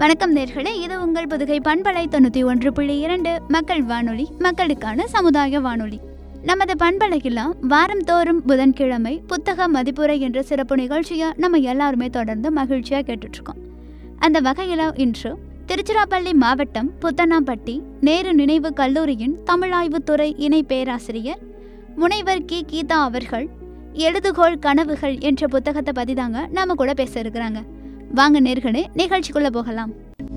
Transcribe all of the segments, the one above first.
வணக்கம் நேர்களே இது உங்கள் புதுகை பண்பலை தொண்ணூற்றி ஒன்று புள்ளி இரண்டு மக்கள் வானொலி மக்களுக்கான சமுதாய வானொலி நமது பண்பலையில் வாரந்தோறும் புதன்கிழமை புத்தக மதிப்புரை என்ற சிறப்பு நிகழ்ச்சியை நம்ம எல்லாருமே தொடர்ந்து மகிழ்ச்சியாக கேட்டுட்ருக்கோம் அந்த வகையில் இன்று திருச்சிராப்பள்ளி மாவட்டம் புத்தனாம்பட்டி நேரு நினைவு கல்லூரியின் தமிழாய்வுத்துறை இணை பேராசிரியர் முனைவர் கி கீதா அவர்கள் எழுதுகோள் கனவுகள் என்ற புத்தகத்தை பற்றி தாங்க நாம கூட பேச இருக்கிறாங்க வாங்க நேர்களே நிகழ்ச்சிக்குள்ள போகலாம்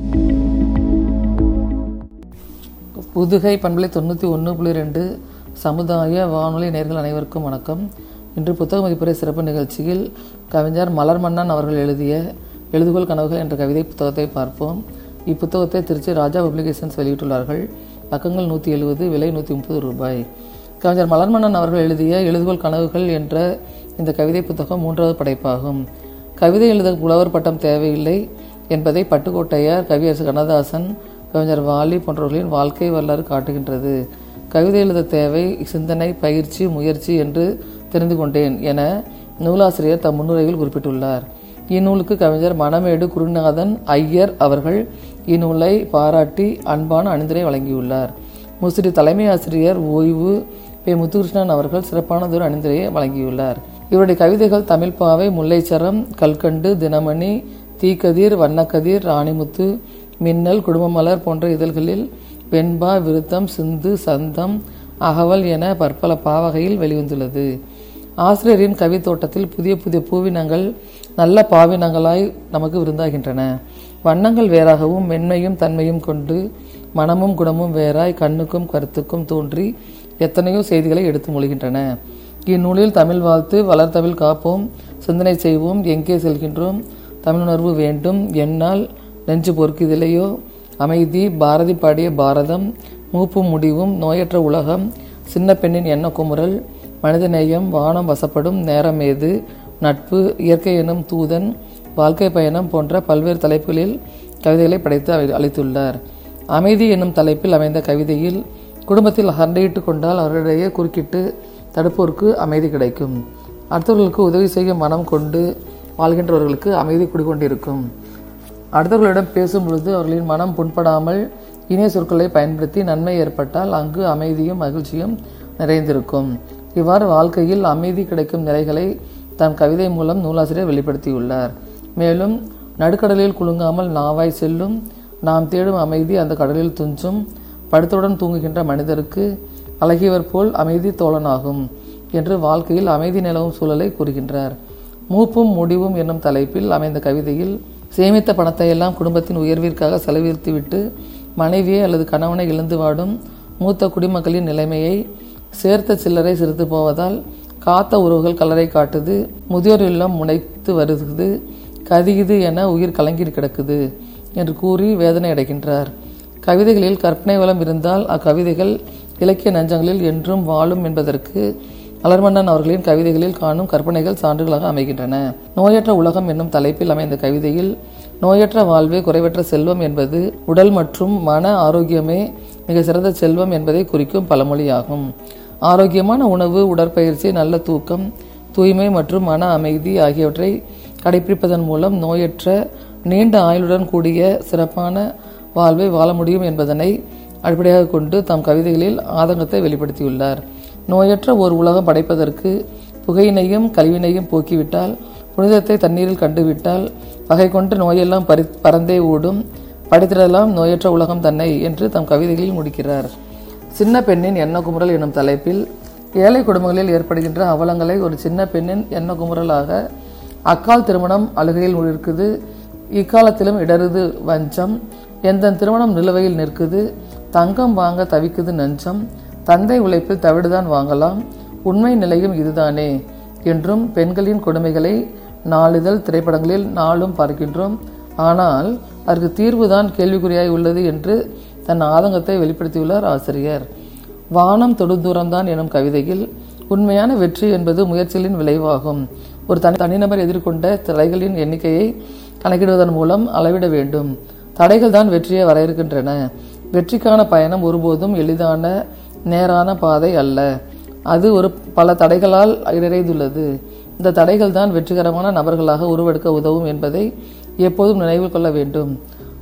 புதுகை பண்பலை தொண்ணூற்றி ஒன்று புள்ளி ரெண்டு சமுதாய வானொலி நேர்கள் அனைவருக்கும் வணக்கம் இன்று புத்தக மதிப்புரை சிறப்பு நிகழ்ச்சியில் கவிஞர் மலர் மன்னன் அவர்கள் எழுதிய எழுதுகோள் கனவுகள் என்ற கவிதை புத்தகத்தை பார்ப்போம் இப்புத்தகத்தை திருச்சி ராஜா பப்ளிகேஷன்ஸ் வெளியிட்டுள்ளார்கள் பக்கங்கள் நூற்றி எழுபது விலை நூற்றி முப்பது ரூபாய் கவிஞர் மலர்மன்னன் அவர்கள் எழுதிய எழுதுகோள் கனவுகள் என்ற இந்த கவிதை புத்தகம் மூன்றாவது படைப்பாகும் கவிதை எழுத புலவர் பட்டம் தேவையில்லை என்பதை பட்டுக்கோட்டையார் கவியரசு கண்ணதாசன் கவிஞர் வாலி போன்றவர்களின் வாழ்க்கை வரலாறு காட்டுகின்றது கவிதை எழுத தேவை சிந்தனை பயிற்சி முயற்சி என்று தெரிந்து கொண்டேன் என நூலாசிரியர் தம் முன்னுரையில் குறிப்பிட்டுள்ளார் இந்நூலுக்கு கவிஞர் மணமேடு குருநாதன் ஐயர் அவர்கள் இந்நூலை பாராட்டி அன்பான அணிந்துரை வழங்கியுள்ளார் முசிறி தலைமை ஆசிரியர் ஓய்வு பே முத்துகிருஷ்ணன் அவர்கள் சிறப்பானதொரு அணிந்துரையை வழங்கியுள்ளார் இவருடைய கவிதைகள் தமிழ்ப்பாவை முல்லைச்சரம் கல்கண்டு தினமணி தீக்கதிர் வண்ணக்கதிர் ராணிமுத்து மின்னல் குடும்பமலர் போன்ற இதழ்களில் வெண்பா விருத்தம் சிந்து சந்தம் அகவல் என பற்பல பாவகையில் வெளிவந்துள்ளது ஆசிரியரின் கவித்தோட்டத்தில் புதிய புதிய பூவினங்கள் நல்ல பாவினங்களாய் நமக்கு விருந்தாகின்றன வண்ணங்கள் வேறாகவும் மென்மையும் தன்மையும் கொண்டு மனமும் குணமும் வேறாய் கண்ணுக்கும் கருத்துக்கும் தோன்றி எத்தனையோ செய்திகளை எடுத்து மொழிகின்றன இந்நூலில் தமிழ் வாழ்த்து வளர்த்தமிழ் காப்போம் சிந்தனை செய்வோம் எங்கே செல்கின்றோம் தமிழுணர்வு வேண்டும் என்னால் நெஞ்சு பொறுக்குதிலையோ அமைதி பாரதி பாடிய பாரதம் மூப்பும் முடிவும் நோயற்ற உலகம் சின்ன பெண்ணின் எண்ண குமுறல் மனிதநேயம் வானம் வசப்படும் நேரம் ஏது நட்பு இயற்கை எனும் தூதன் வாழ்க்கை பயணம் போன்ற பல்வேறு தலைப்புகளில் கவிதைகளை படைத்து அவர் அளித்துள்ளார் அமைதி என்னும் தலைப்பில் அமைந்த கவிதையில் குடும்பத்தில் சண்டையிட்டு கொண்டால் அவர்களிடையே குறுக்கிட்டு தடுப்போருக்கு அமைதி கிடைக்கும் அடுத்தவர்களுக்கு உதவி செய்யும் மனம் கொண்டு வாழ்கின்றவர்களுக்கு அமைதி குடிகொண்டிருக்கும் அடுத்தவர்களிடம் பேசும் பொழுது அவர்களின் மனம் புண்படாமல் இனிய சொற்களை பயன்படுத்தி நன்மை ஏற்பட்டால் அங்கு அமைதியும் மகிழ்ச்சியும் நிறைந்திருக்கும் இவ்வாறு வாழ்க்கையில் அமைதி கிடைக்கும் நிலைகளை தன் கவிதை மூலம் நூலாசிரியர் வெளிப்படுத்தியுள்ளார் மேலும் நடுக்கடலில் குலுங்காமல் நாவாய் செல்லும் நாம் தேடும் அமைதி அந்த கடலில் துஞ்சும் படுத்துடன் தூங்குகின்ற மனிதருக்கு அழகியவர் போல் அமைதி தோழனாகும் என்று வாழ்க்கையில் அமைதி நிலவும் சூழலை கூறுகின்றார் மூப்பும் முடிவும் என்னும் தலைப்பில் அமைந்த கவிதையில் சேமித்த பணத்தை எல்லாம் குடும்பத்தின் உயர்விற்காக செலவித்துவிட்டு மனைவியை அல்லது கணவனை இழந்து வாடும் மூத்த குடிமக்களின் நிலைமையை சேர்த்த சில்லறை சிரித்து போவதால் காத்த உறவுகள் கலரை காட்டுது முதியோர் இல்லம் முனைத்து வருகிறது கதியுது என உயிர் கலங்கி கிடக்குது என்று கூறி வேதனை அடைகின்றார் கவிதைகளில் கற்பனை வளம் இருந்தால் அக்கவிதைகள் இலக்கிய நஞ்சங்களில் என்றும் வாழும் என்பதற்கு அலர்மன்னன் அவர்களின் கவிதைகளில் காணும் கற்பனைகள் சான்றுகளாக அமைகின்றன நோயற்ற உலகம் என்னும் தலைப்பில் அமைந்த கவிதையில் நோயற்ற வாழ்வே குறைவற்ற செல்வம் என்பது உடல் மற்றும் மன ஆரோக்கியமே மிக சிறந்த செல்வம் என்பதை குறிக்கும் பழமொழியாகும் ஆரோக்கியமான உணவு உடற்பயிற்சி நல்ல தூக்கம் தூய்மை மற்றும் மன அமைதி ஆகியவற்றை கடைபிடிப்பதன் மூலம் நோயற்ற நீண்ட ஆயுளுடன் கூடிய சிறப்பான வாழ்வை வாழ முடியும் என்பதனை அடிப்படையாக கொண்டு தம் கவிதைகளில் ஆதங்கத்தை வெளிப்படுத்தியுள்ளார் நோயற்ற ஒரு உலகம் படைப்பதற்கு புகையினையும் கழிவினையும் போக்கிவிட்டால் புனிதத்தை தண்ணீரில் கண்டுவிட்டால் வகை கொண்டு நோயெல்லாம் பறி பறந்தே ஓடும் படைத்திடலாம் நோயற்ற உலகம் தன்னை என்று தம் கவிதைகளில் முடிக்கிறார் சின்ன பெண்ணின் எண்ண குமுறல் எனும் தலைப்பில் ஏழை குடும்பங்களில் ஏற்படுகின்ற அவலங்களை ஒரு சின்ன பெண்ணின் எண்ண குமுறலாக அக்கால் திருமணம் அழுகையில் இருக்குது இக்காலத்திலும் இடருது வஞ்சம் எந்த திருமணம் நிலுவையில் நிற்குது தங்கம் வாங்க தவிக்குது நஞ்சம் தந்தை உழைப்பில் தவிடுதான் வாங்கலாம் உண்மை நிலையும் இதுதானே என்றும் பெண்களின் கொடுமைகளை நாளிதழ் திரைப்படங்களில் நாளும் பார்க்கின்றோம் ஆனால் அதற்கு தீர்வுதான் கேள்விக்குறியாய் உள்ளது என்று தன் ஆதங்கத்தை வெளிப்படுத்தியுள்ளார் ஆசிரியர் வானம் தொடுதூரம்தான் எனும் கவிதையில் உண்மையான வெற்றி என்பது முயற்சிகளின் விளைவாகும் ஒரு தனி தனிநபர் எதிர்கொண்ட தடைகளின் எண்ணிக்கையை கணக்கிடுவதன் மூலம் அளவிட வேண்டும் தடைகள் தான் வெற்றியை வரையறுக்கின்றன வெற்றிக்கான பயணம் ஒருபோதும் எளிதான நேரான பாதை அல்ல அது ஒரு பல தடைகளால் நிறைந்துள்ளது இந்த தடைகள் தான் வெற்றிகரமான நபர்களாக உருவெடுக்க உதவும் என்பதை எப்போதும் நினைவில் கொள்ள வேண்டும்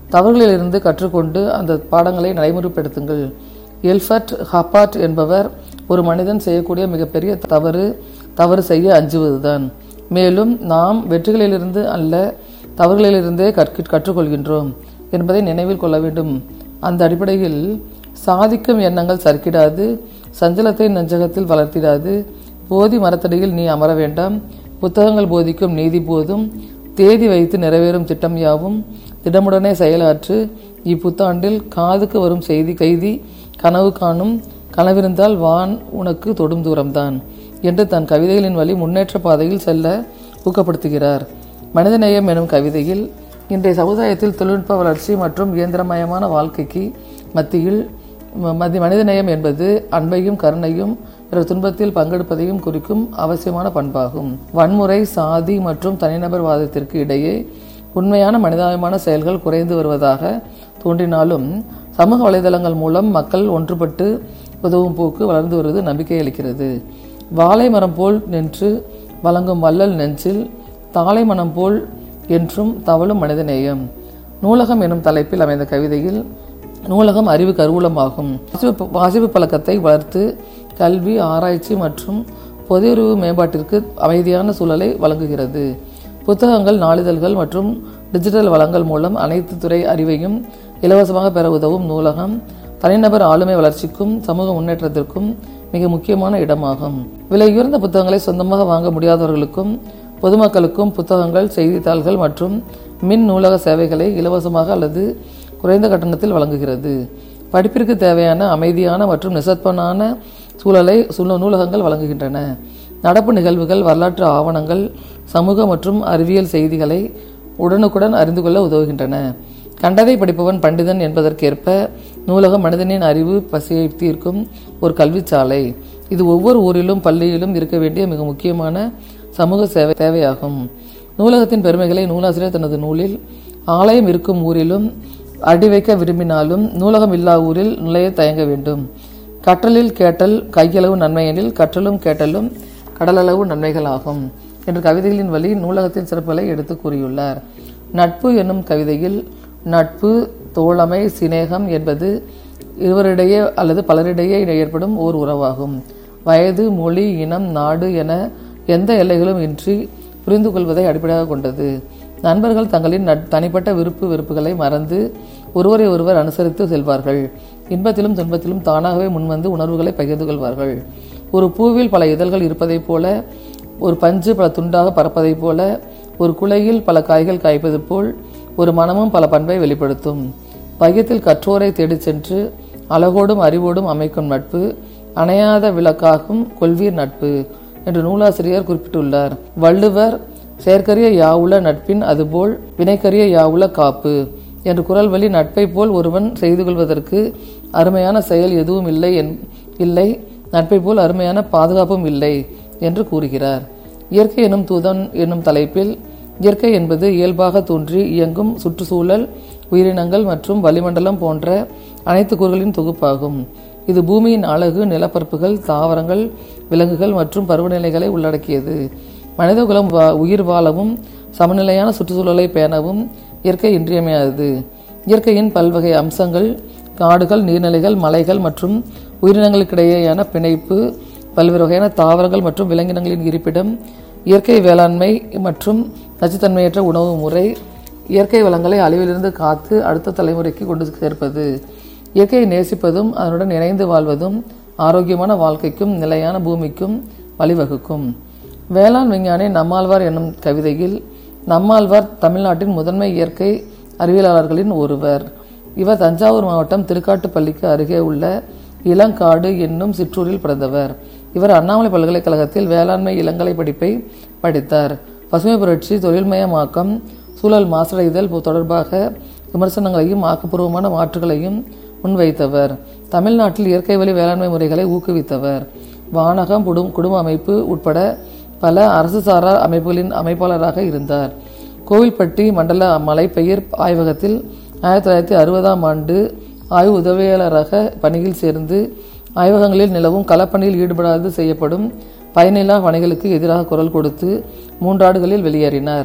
தவறுகளிலிருந்து கற்றுக்கொண்டு அந்த பாடங்களை நடைமுறைப்படுத்துங்கள் எல்ஃபர்ட் ஹப்பாட் என்பவர் ஒரு மனிதன் செய்யக்கூடிய மிகப்பெரிய தவறு தவறு செய்ய அஞ்சுவதுதான் மேலும் நாம் வெற்றிகளிலிருந்து அல்ல தவறுகளிலிருந்தே கற்க கற்றுக்கொள்கின்றோம் என்பதை நினைவில் கொள்ள வேண்டும் அந்த அடிப்படையில் சாதிக்கும் எண்ணங்கள் சறுக்கிடாது சஞ்சலத்தை நெஞ்சகத்தில் வளர்த்திடாது போதி மரத்தடியில் நீ அமர வேண்டாம் புத்தகங்கள் போதிக்கும் நீதி போதும் தேதி வைத்து நிறைவேறும் திட்டம் யாவும் திடமுடனே செயலாற்று இப்புத்தாண்டில் காதுக்கு வரும் செய்தி கைதி கனவு காணும் கனவிருந்தால் வான் உனக்கு தொடும் தூரம்தான் என்று தன் கவிதைகளின் வழி முன்னேற்ற பாதையில் செல்ல ஊக்கப்படுத்துகிறார் மனிதநேயம் எனும் கவிதையில் இன்றைய சமுதாயத்தில் தொழில்நுட்ப வளர்ச்சி மற்றும் இயந்திரமயமான வாழ்க்கைக்கு மத்தியில் ம- மதி மனிதநேயம் என்பது அன்பையும் கருணையும் பிற துன்பத்தில் பங்கெடுப்பதையும் குறிக்கும் அவசியமான பண்பாகும் வன்முறை சாதி மற்றும் தனிநபர் வாதத்திற்கு இடையே உண்மையான மனிதாயமான செயல்கள் குறைந்து வருவதாக தோன்றினாலும் சமூக வலைதளங்கள் மூலம் மக்கள் ஒன்றுபட்டு உதவும் போக்கு வளர்ந்து வருவது நம்பிக்கை அளிக்கிறது வாழை மரம் போல் நின்று வழங்கும் வள்ளல் நெஞ்சில் தாழை மனம் போல் என்றும் தவழும் மனிதநேயம் நூலகம் எனும் தலைப்பில் அமைந்த கவிதையில் நூலகம் அறிவு கருவூலமாகும் வாசிப்பு வாசிப்பு பழக்கத்தை வளர்த்து கல்வி ஆராய்ச்சி மற்றும் பொதுறிவு மேம்பாட்டிற்கு அமைதியான சூழலை வழங்குகிறது புத்தகங்கள் நாளிதழ்கள் மற்றும் டிஜிட்டல் வளங்கள் மூலம் அனைத்து துறை அறிவையும் இலவசமாக பெற உதவும் நூலகம் தனிநபர் ஆளுமை வளர்ச்சிக்கும் சமூக முன்னேற்றத்திற்கும் மிக முக்கியமான இடமாகும் விலையுயர்ந்த புத்தகங்களை சொந்தமாக வாங்க முடியாதவர்களுக்கும் பொதுமக்களுக்கும் புத்தகங்கள் செய்தித்தாள்கள் மற்றும் மின் நூலக சேவைகளை இலவசமாக அல்லது குறைந்த கட்டணத்தில் வழங்குகிறது படிப்பிற்கு தேவையான அமைதியான மற்றும் நிசப்பனான சூழலை சூழ நூலகங்கள் வழங்குகின்றன நடப்பு நிகழ்வுகள் வரலாற்று ஆவணங்கள் சமூக மற்றும் அறிவியல் செய்திகளை உடனுக்குடன் அறிந்து கொள்ள உதவுகின்றன கண்டதை படிப்பவன் பண்டிதன் என்பதற்கேற்ப நூலகம் மனிதனின் அறிவு பசியை தீர்க்கும் ஒரு கல்விச்சாலை இது ஒவ்வொரு ஊரிலும் பள்ளியிலும் இருக்க வேண்டிய மிக முக்கியமான சமூக சேவை தேவையாகும் நூலகத்தின் பெருமைகளை நூலாசிரியர் தனது நூலில் ஆலயம் இருக்கும் ஊரிலும் அடி வைக்க விரும்பினாலும் நூலகம் இல்லா ஊரில் நுழைய தயங்க வேண்டும் கற்றலில் கேட்டல் கையளவு நன்மையெனில் கற்றலும் கேட்டலும் கடலளவு நன்மைகளாகும் என்ற கவிதைகளின் வழி நூலகத்தின் சிறப்புகளை எடுத்து கூறியுள்ளார் நட்பு என்னும் கவிதையில் நட்பு தோழமை சிநேகம் என்பது இருவரிடையே அல்லது பலரிடையே ஏற்படும் ஓர் உறவாகும் வயது மொழி இனம் நாடு என எந்த எல்லைகளும் இன்றி புரிந்து கொள்வதை அடிப்படையாக கொண்டது நண்பர்கள் தங்களின் நட்- தனிப்பட்ட விருப்பு வெறுப்புகளை மறந்து ஒருவரை ஒருவர் அனுசரித்து செல்வார்கள் இன்பத்திலும் துன்பத்திலும் தானாகவே முன்வந்து உணர்வுகளை பகிர்ந்து கொள்வார்கள் ஒரு பூவில் பல இதழ்கள் இருப்பதைப் போல ஒரு பஞ்சு பல துண்டாக பறப்பதைப் போல ஒரு குலையில் பல காய்கள் காய்ப்பது போல் ஒரு மனமும் பல பண்பை வெளிப்படுத்தும் வையத்தில் கற்றோரை தேடிச் சென்று அழகோடும் அறிவோடும் அமைக்கும் நட்பு அணையாத விளக்காகும் கொள்வீர் நட்பு என்று நூலாசிரியர் குறிப்பிட்டுள்ளார் வள்ளுவர் செயற்கரிய யாவுல நட்பின் அதுபோல் வினைக்கரிய யாவுல காப்பு என்று குரல் வழி நட்பை போல் ஒருவன் செய்து கொள்வதற்கு அருமையான செயல் எதுவும் இல்லை என் இல்லை நட்பை போல் அருமையான பாதுகாப்பும் இல்லை என்று கூறுகிறார் இயற்கை எனும் தூதன் என்னும் தலைப்பில் இயற்கை என்பது இயல்பாக தோன்றி இயங்கும் சுற்றுச்சூழல் உயிரினங்கள் மற்றும் வளிமண்டலம் போன்ற அனைத்து கூறுகளின் தொகுப்பாகும் இது பூமியின் அழகு நிலப்பரப்புகள் தாவரங்கள் விலங்குகள் மற்றும் பருவநிலைகளை உள்ளடக்கியது மனிதகுலம் வா உயிர் வாழவும் சமநிலையான சுற்றுச்சூழலை பேணவும் இயற்கை இன்றியமையாதது இயற்கையின் பல்வகை அம்சங்கள் காடுகள் நீர்நிலைகள் மலைகள் மற்றும் உயிரினங்களுக்கிடையேயான பிணைப்பு பல்வேறு வகையான தாவரங்கள் மற்றும் விலங்கினங்களின் இருப்பிடம் இயற்கை வேளாண்மை மற்றும் நச்சுத்தன்மையற்ற உணவு முறை இயற்கை வளங்களை அழிவிலிருந்து காத்து அடுத்த தலைமுறைக்கு கொண்டு சேர்ப்பது இயற்கையை நேசிப்பதும் அதனுடன் இணைந்து வாழ்வதும் ஆரோக்கியமான வாழ்க்கைக்கும் நிலையான பூமிக்கும் வழிவகுக்கும் வேளாண் விஞ்ஞானி நம்மாழ்வார் என்னும் கவிதையில் நம்மாழ்வார் தமிழ்நாட்டின் முதன்மை இயற்கை அறிவியலாளர்களின் ஒருவர் இவர் தஞ்சாவூர் மாவட்டம் திருக்காட்டுப்பள்ளிக்கு அருகே உள்ள இளங்காடு என்னும் சிற்றூரில் பிறந்தவர் இவர் அண்ணாமலை பல்கலைக்கழகத்தில் வேளாண்மை இளங்கலை படிப்பை படித்தார் பசுமை புரட்சி தொழில்மயமாக்கம் சூழல் மாசடைதல் போ- தொடர்பாக விமர்சனங்களையும் ஆக்கப்பூர்வமான மாற்றுகளையும் முன்வைத்தவர் தமிழ்நாட்டில் இயற்கை வழி வேளாண்மை முறைகளை ஊக்குவித்தவர் வானகம் குடும் குடும்ப அமைப்பு உட்பட பல அரசு சாரா அமைப்புகளின் அமைப்பாளராக இருந்தார் கோவில்பட்டி மண்டல மலைப்பயிர் ஆய்வகத்தில் ஆயிரத்தி தொள்ளாயிரத்தி அறுபதாம் ஆண்டு ஆய்வு உதவியாளராக பணியில் சேர்ந்து ஆய்வகங்களில் நிலவும் களப்பணியில் ஈடுபடாது செய்யப்படும் பயனில்லா பணிகளுக்கு எதிராக குரல் கொடுத்து மூன்றாண்டுகளில் வெளியேறினார்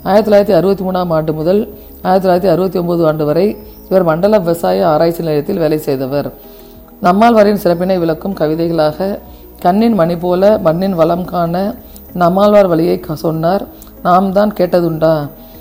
ஆயிரத்தி தொள்ளாயிரத்தி அறுபத்தி மூணாம் ஆண்டு முதல் ஆயிரத்தி தொள்ளாயிரத்தி அறுபத்தி ஒன்பது ஆண்டு வரை இவர் மண்டல விவசாய ஆராய்ச்சி நிலையத்தில் வேலை செய்தவர் நம்மாழ்வாரின் சிறப்பினை விளக்கும் கவிதைகளாக கண்ணின் மணி போல மண்ணின் வளம் காண நம்மாழ்வார் வழியை க- சொன்னார் நாம் தான் கேட்டதுண்டா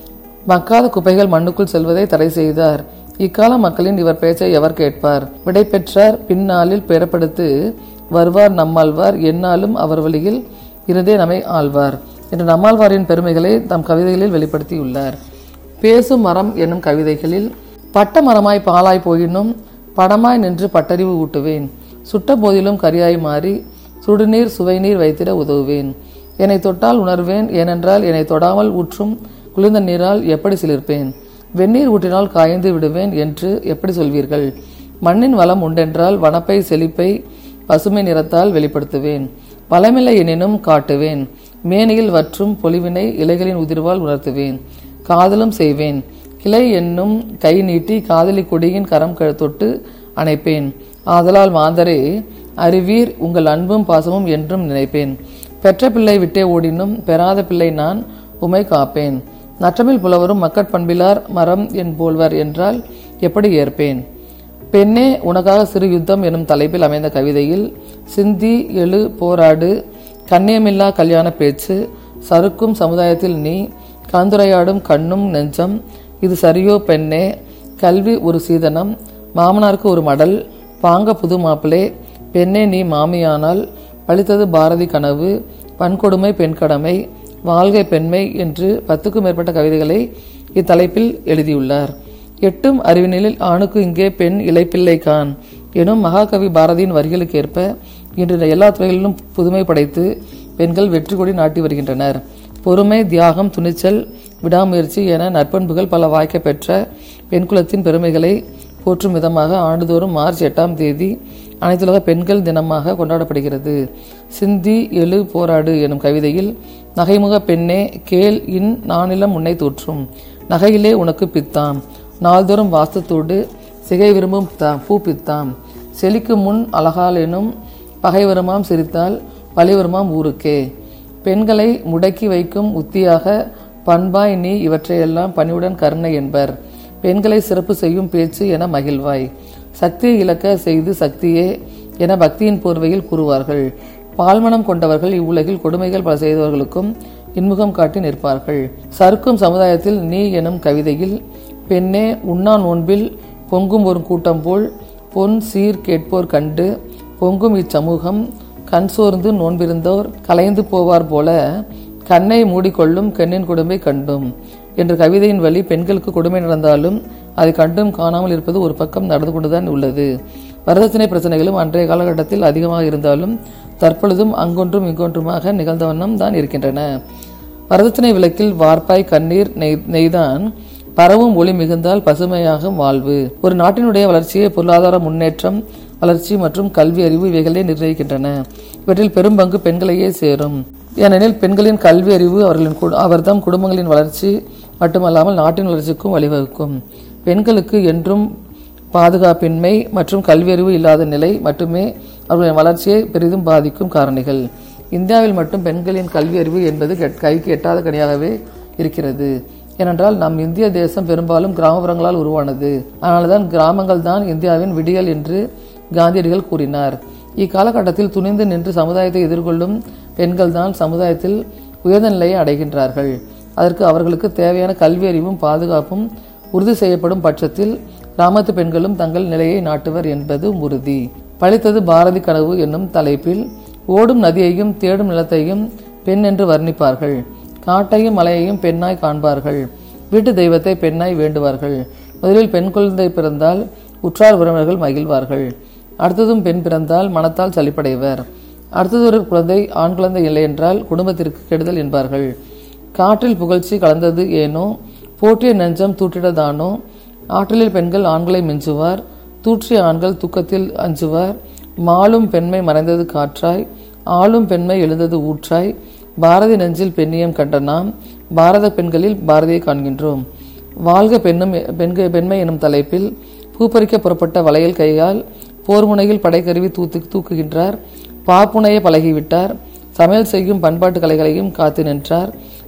மக்காத குப்பைகள் மண்ணுக்குள் செல்வதை தடை செய்தார் இக்கால மக்களின் இவர் பேச்சை எவர் கேட்பார் விடை பெற்றார் பின்னாளில் பெறப்படுத்து வருவார் நம்மாழ்வார் எந்நாளும் அவர் வழியில் இருந்தே நம்மை ஆழ்வார் என்று நம்மாழ்வாரின் பெருமைகளை தம் கவிதைகளில் வெளிப்படுத்தியுள்ளார் பேசும் மரம் என்னும் கவிதைகளில் பட்ட மரமாய் பாலாய் போயினும் படமாய் நின்று பட்டறிவு ஊட்டுவேன் சுட்ட போதிலும் கரியாய் மாறி சுடுநீர் சுவைநீர் வைத்திட உதவுவேன் என்னை தொட்டால் உணர்வேன் ஏனென்றால் என்னை தொடாமல் ஊற்றும் குளிர்ந்த நீரால் எப்படி சிலிர்ப்பேன் வெந்நீர் ஊற்றினால் காய்ந்து விடுவேன் என்று எப்படி சொல்வீர்கள் மண்ணின் வளம் உண்டென்றால் வனப்பை செழிப்பை பசுமை நிறத்தால் வெளிப்படுத்துவேன் பலமில்லை எனினும் காட்டுவேன் மேனியில் வற்றும் பொலிவினை இலைகளின் உதிர்வால் உணர்த்துவேன் காதலும் செய்வேன் கிளை என்னும் கை நீட்டி காதலி கொடியின் கரம் க- தொட்டு அணைப்பேன் ஆதலால் மாந்தரே அறிவீர் உங்கள் அன்பும் பாசமும் என்றும் நினைப்பேன் பெற்ற பிள்ளை விட்டே ஓடினும் பெறாத பிள்ளை நான் உமை காப்பேன் நற்றமிழ் புலவரும் மக்கட்பண்பிலார் மரம் என் போல்வர் என்றால் எப்படி ஏற்பேன் பெண்ணே உனக்காக சிறு யுத்தம் எனும் தலைப்பில் அமைந்த கவிதையில் சிந்தி எழு போராடு கண்ணியமில்லா கல்யாண பேச்சு சறுக்கும் சமுதாயத்தில் நீ கந்துரையாடும் கண்ணும் நெஞ்சம் இது சரியோ பெண்ணே கல்வி ஒரு சீதனம் மாமனாருக்கு ஒரு மடல் பாங்க புது மாப்பிளே பெண்ணே நீ மாமியானால் பழித்தது பாரதி கனவு பன்கொடுமை பெண் கடமை வாழ்கை பெண்மை என்று பத்துக்கும் மேற்பட்ட கவிதைகளை இத்தலைப்பில் எழுதியுள்ளார் எட்டும் அறிவினில் ஆணுக்கு இங்கே பெண் இளைப்பிள்ளை கான் எனும் மகாகவி பாரதியின் வரிகளுக்கேற்ப இன்று எல்லா துறைகளிலும் புதுமை படைத்து பெண்கள் வெற்றி கொடி நாட்டி வருகின்றனர் பொறுமை தியாகம் துணிச்சல் விடாமுயற்சி என நற்பண்புகள் பல வாய்க்க பெற்ற பெண்குலத்தின் பெருமைகளை போற்றும் விதமாக ஆண்டுதோறும் மார்ச் எட்டாம் தேதி அனைத்துலக பெண்கள் தினமாக கொண்டாடப்படுகிறது சிந்தி எழு போராடு எனும் கவிதையில் நகைமுக பெண்ணே கேள் இன் நானிலம் உன்னை தோற்றும் நகையிலே உனக்கு பித்தாம் நாள்தோறும் வாஸ்தத்தோடு சிகை விரும்பும் தா- பூ பித்தாம் செழிக்கு முன் அழகால் எனும் பகை வருமாம் சிரித்தால் பழி வருமாம் ஊருக்கே பெண்களை முடக்கி வைக்கும் உத்தியாக பண்பாய் நீ இவற்றையெல்லாம் பணிவுடன் கருணை என்பர் பெண்களை சிறப்பு செய்யும் பேச்சு என மகிழ்வாய் சக்தியை இழக்க செய்து சக்தியே என பக்தியின் போர்வையில் கூறுவார்கள் பால்மனம் கொண்டவர்கள் இவ்வுலகில் கொடுமைகள் பல செய்தவர்களுக்கும் இன்முகம் காட்டி நிற்பார்கள் சறுக்கும் சமுதாயத்தில் நீ எனும் கவிதையில் பெண்ணே உண்ணா நோன்பில் பொங்கும் ஒரு கூட்டம் போல் பொன் சீர் கேட்போர் கண்டு பொங்கும் இச்சமூகம் கண் சோர்ந்து நோன்பிருந்தோர் கலைந்து போவார் போல கண்ணை மூடிக்கொள்ளும் பெண்ணின் கொடுமை கண்டும் என்ற கவிதையின் வழி பெண்களுக்கு கொடுமை நடந்தாலும் அதை கண்டும் காணாமல் இருப்பது ஒரு பக்கம் நடந்து கொண்டுதான் உள்ளது வரதட்சணை பிரச்சனைகளும் அன்றைய காலகட்டத்தில் அதிகமாக இருந்தாலும் தற்பொழுதும் அங்கொன்றும் இங்கொன்றுமாக நிகழ்ந்த வண்ணம் தான் இருக்கின்றன வரதட்சணை விளக்கில் வார்ப்பாய் கண்ணீர் நெய் நெய்தான் பரவும் ஒளி மிகுந்தால் பசுமையாகும் வாழ்வு ஒரு நாட்டினுடைய வளர்ச்சியை பொருளாதார முன்னேற்றம் வளர்ச்சி மற்றும் கல்வி அறிவு இவைகளே நிர்ணயிக்கின்றன இவற்றில் பெரும் பங்கு பெண்களையே சேரும் ஏனெனில் பெண்களின் கல்வி அறிவு அவர்களின் கு- அவர்தம் குடும்பங்களின் வளர்ச்சி மட்டுமல்லாமல் நாட்டின் வளர்ச்சிக்கும் வழிவகுக்கும் பெண்களுக்கு என்றும் பாதுகாப்பின்மை மற்றும் கல்வியறிவு இல்லாத நிலை மட்டுமே அவர்களின் வளர்ச்சியை பெரிதும் பாதிக்கும் காரணிகள் இந்தியாவில் மட்டும் பெண்களின் கல்வியறிவு என்பது கெட்- கைக்கு எட்டாத கனியாகவே இருக்கிறது ஏனென்றால் நம் இந்திய தேசம் பெரும்பாலும் கிராமப்புறங்களால் உருவானது அதனால்தான் கிராமங்கள் தான் இந்தியாவின் விடியல் என்று காந்தியடிகள் கூறினார் இக்காலகட்டத்தில் துணிந்து நின்று சமுதாயத்தை எதிர்கொள்ளும் பெண்கள் தான் சமுதாயத்தில் உயர்ந்த நிலையை அடைகின்றார்கள் அதற்கு அவர்களுக்கு தேவையான கல்வி அறிவும் பாதுகாப்பும் உறுதி செய்யப்படும் பட்சத்தில் கிராமத்து பெண்களும் தங்கள் நிலையை நாட்டுவர் என்பது உறுதி பழித்தது பாரதி கனவு என்னும் தலைப்பில் ஓடும் நதியையும் தேடும் நிலத்தையும் பெண் என்று வர்ணிப்பார்கள் காட்டையும் மலையையும் பெண்ணாய் காண்பார்கள் வீட்டு தெய்வத்தை பெண்ணாய் வேண்டுவார்கள் முதலில் பெண் குழந்தை பிறந்தால் உற்றார் உறவினர்கள் மகிழ்வார்கள் அடுத்ததும் பெண் பிறந்தால் மனத்தால் சலிப்படைவர் அடுத்தது ஒரு குழந்தை ஆண் குழந்தை இல்லை என்றால் குடும்பத்திற்கு கெடுதல் என்பார்கள் காற்றில் புகழ்ச்சி கலந்தது ஏனோ போற்றிய நெஞ்சம் தூற்றிடதானோ ஆற்றலில் பெண்கள் ஆண்களை மிஞ்சுவார் தூற்றிய ஆண்கள் தூக்கத்தில் அஞ்சுவார் மாளும் பெண்மை மறைந்தது காற்றாய் ஆளும் பெண்மை எழுந்தது ஊற்றாய் பாரதி நெஞ்சில் பெண்ணியம் கண்ட நாம் பாரத பெண்களில் பாரதியை காண்கின்றோம் வாழ்க பெண்ணும் பெண்க பெண்மை எனும் தலைப்பில் பூப்பறிக்க புறப்பட்ட வளையல் கையால் போர்முனையில் படைக்கருவி தூத்து தூக்குகின்றார் பாப்புனைய பழகிவிட்டார் சமையல் செய்யும் பண்பாட்டு கலைகளையும் காத்து நின்றார்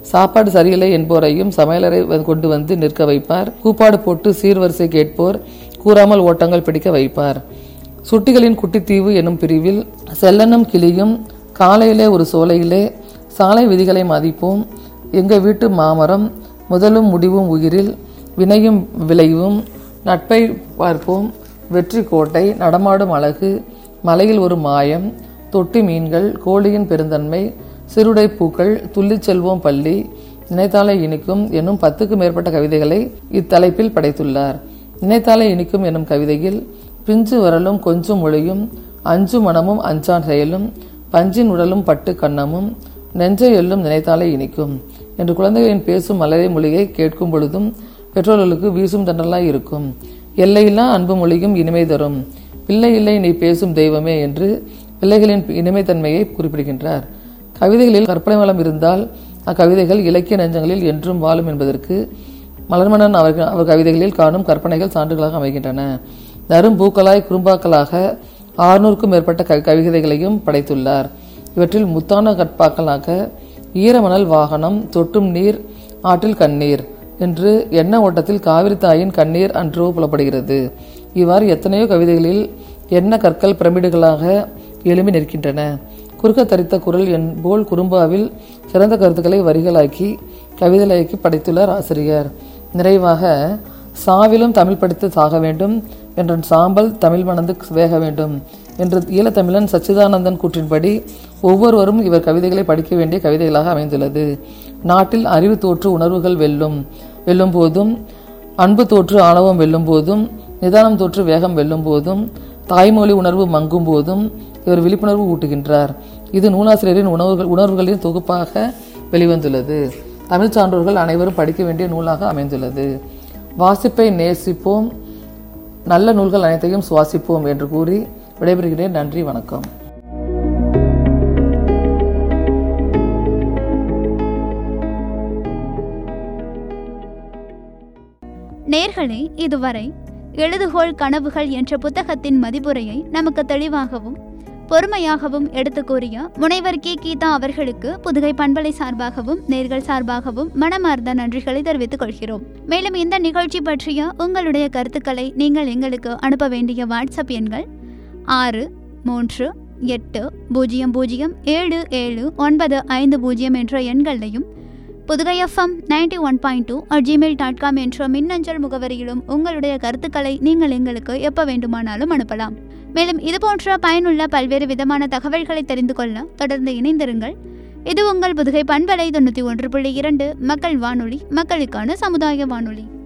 சாப்பாடு சரியில்லை என்போரையும் சமையலறை வ- கொண்டு வந்து நிற்க வைப்பார் கூப்பாடு போட்டு சீர்வரிசை கேட்போர் கூறாமல் ஓட்டங்கள் பிடிக்க வைப்பார் சுட்டிகளின் குட்டித்தீவு என்னும் பிரிவில் செல்லனும் கிளியும் காலையிலே ஒரு சோலையிலே சாலை விதிகளை மதிப்போம் எங்க வீட்டு மாமரம் முதலும் முடிவும் உயிரில் வினையும் விளைவும் நட்பை பார்ப்போம் வெற்றி கோட்டை நடமாடும் அழகு மலையில் ஒரு மாயம் தொட்டி மீன்கள் கோழியின் பெருந்தன்மை சிறுடை பூக்கள் துள்ளிச் செல்வோம் பள்ளி நினைத்தாலே இனிக்கும் என்னும் பத்துக்கும் மேற்பட்ட கவிதைகளை இத்தலைப்பில் படைத்துள்ளார் நினைத்தாலே இனிக்கும் என்னும் கவிதையில் பிஞ்சு வரலும் கொஞ்சம் மொழியும் அஞ்சு மனமும் அஞ்சான் செயலும் பஞ்சின் உடலும் பட்டு கண்ணமும் நெஞ்சை எல்லும் நினைத்தாலே இனிக்கும் என்று குழந்தைகளின் பேசும் மலரை மொழியை கேட்கும் பொழுதும் பெற்றோர்களுக்கு வீசும் தண்டலாய் இருக்கும் எல்லையில்லா அன்பு மொழியும் இனிமை தரும் பிள்ளை இல்லை நீ பேசும் தெய்வமே என்று பிள்ளைகளின் இனிமைத்தன்மையை குறிப்பிடுகின்றார் கவிதைகளில் கற்பனை வளம் இருந்தால் அக்கவிதைகள் இலக்கிய நெஞ்சங்களில் என்றும் வாழும் என்பதற்கு மலர்மன்னன் அவர்கள் அவர் கவிதைகளில் காணும் கற்பனைகள் சான்றுகளாக அமைகின்றன நரும் பூக்களாய் குறும்பாக்களாக ஆறுநூறுக்கும் மேற்பட்ட க கவிதைகளையும் படைத்துள்ளார் இவற்றில் முத்தான கற்பாக்களாக ஈரமணல் வாகனம் தொட்டும் நீர் ஆற்றில் கண்ணீர் என்று எண்ண ஓட்டத்தில் காவிரி தாயின் கண்ணீர் அன்றோ புலப்படுகிறது இவ்வாறு எத்தனையோ கவிதைகளில் எண்ண கற்கள் பிரமிடுகளாக எழும்பி நிற்கின்றன குறுக்க தரித்த குரல் என் போல் குறும்பாவில் சிறந்த கருத்துக்களை வரிகளாக்கி கவிதைகளாக்கி படைத்துள்ளார் ஆசிரியர் நிறைவாக சாவிலும் தமிழ் படித்து சாக வேண்டும் என்றன் சாம்பல் தமிழ் மணந்து வேக வேண்டும் என்று ஈழத்தமிழன் சச்சிதானந்தன் கூற்றின்படி ஒவ்வொருவரும் இவர் கவிதைகளை படிக்க வேண்டிய கவிதைகளாக அமைந்துள்ளது நாட்டில் அறிவு தோற்று உணர்வுகள் வெல்லும் வெல்லும் போதும் அன்பு தோற்று ஆணவம் வெல்லும் போதும் நிதானம் தோற்று வேகம் வெல்லும் போதும் தாய்மொழி உணர்வு மங்கும் போதும் இவர் விழிப்புணர்வு ஊட்டுகின்றார் இது நூலாசிரியரின் உணவுகள் உணர்வுகளின் தொகுப்பாக வெளிவந்துள்ளது தமிழ் சான்றோர்கள் அனைவரும் படிக்க வேண்டிய நூலாக அமைந்துள்ளது வாசிப்பை நேசிப்போம் நல்ல நூல்கள் அனைத்தையும் சுவாசிப்போம் என்று கூறி விடைபெறுகிறேன் நன்றி வணக்கம் நேர்களே இதுவரை எழுதுகோள் கனவுகள் என்ற புத்தகத்தின் மதிப்புரையை நமக்கு தெளிவாகவும் பொறுமையாகவும் எடுத்து கூறிய முனைவர் கே கீதா அவர்களுக்கு புதுகை பண்பலை சார்பாகவும் நேர்கள் சார்பாகவும் மனமார்ந்த நன்றிகளை தெரிவித்துக் கொள்கிறோம் மேலும் இந்த நிகழ்ச்சி பற்றிய உங்களுடைய கருத்துக்களை நீங்கள் எங்களுக்கு அனுப்ப வேண்டிய வாட்ஸ்அப் எண்கள் ஆறு மூன்று எட்டு பூஜ்ஜியம் பூஜ்ஜியம் ஏழு ஏழு ஒன்பது ஐந்து பூஜ்ஜியம் என்ற எண்களையும் Pudugai FM ninety one point two at Gmail dot com என்ற மின்னஞ்சல் முகவரியிலும் உங்களுடைய கருத்துக்களை நீங்கள் எங்களுக்கு எப்போ வேண்டுமானாலும் அனுப்பலாம் மேலும் இதுபோன்ற பயனுள்ள பல்வேறு விதமான தகவல்களை தெரிந்து கொள்ள தொடர்ந்து இணைந்திருங்கள் இது உங்கள் புதுகை பண்பலை தொண்ணூற்றி ஒன்று புள்ளி இரண்டு மக்கள் வானொலி மக்களுக்கான சமுதாய வானொலி